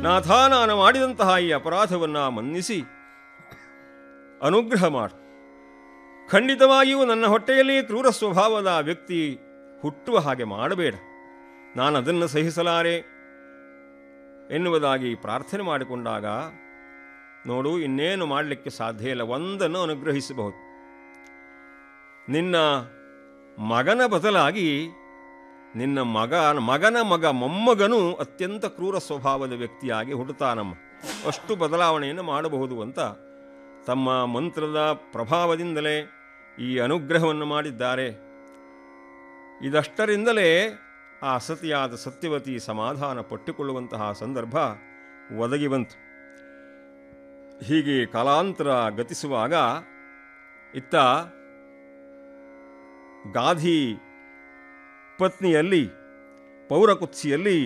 ನಾಥ ನಾನು ಮಾಡಿದಂತಹ ಈ ಅಪರಾಧವನ್ನು ಮನ್ನಿಸಿ ಅನುಗ್ರಹ ಮಾಡು ಖಂಡಿತವಾಗಿಯೂ ನನ್ನ ಹೊಟ್ಟೆಯಲ್ಲಿ ಕ್ರೂರ ಸ್ವಭಾವದ ವ್ಯಕ್ತಿ ಹುಟ್ಟುವ ಹಾಗೆ ಮಾಡಬೇಡ ನಾನು ಅದನ್ನು ಸಹಿಸಲಾರೆ ಎನ್ನುವುದಾಗಿ ಪ್ರಾರ್ಥನೆ ಮಾಡಿಕೊಂಡಾಗ ನೋಡು ಇನ್ನೇನು ಮಾಡಲಿಕ್ಕೆ ಸಾಧ್ಯ ಇಲ್ಲ ಒಂದನ್ನು ಅನುಗ್ರಹಿಸಬಹುದು ನಿನ್ನ ಮಗನ ಬದಲಾಗಿ ನಿನ್ನ ಮಗ ಮಗನ ಮಗ ಮೊಮ್ಮಗನು ಅತ್ಯಂತ ಕ್ರೂರ ಸ್ವಭಾವದ ವ್ಯಕ್ತಿಯಾಗಿ ಹುಟ್ಟುತ್ತಾನಮ್ಮ ಅಷ್ಟು ಬದಲಾವಣೆಯನ್ನು ಮಾಡಬಹುದು ಅಂತ ತಮ್ಮ ಮಂತ್ರದ ಪ್ರಭಾವದಿಂದಲೇ ಈ ಅನುಗ್ರಹವನ್ನು ಮಾಡಿದ್ದಾರೆ ಇದಷ್ಟರಿಂದಲೇ ಆ ಸತಿಯಾದ ಸತ್ಯವತಿ ಸಮಾಧಾನ ಪಟ್ಟುಕೊಳ್ಳುವಂತಹ ಸಂದರ್ಭ ಒದಗಿ ಬಂತು ಹೀಗೆ ಕಾಲಾಂತರ ಗತಿಸುವಾಗ ಇತ್ತ ಗಾಧಿ ಪತ್ನಿಯಲ್ಲಿ ಪೌರಕುತ್ಸಿಯಲ್ಲಿ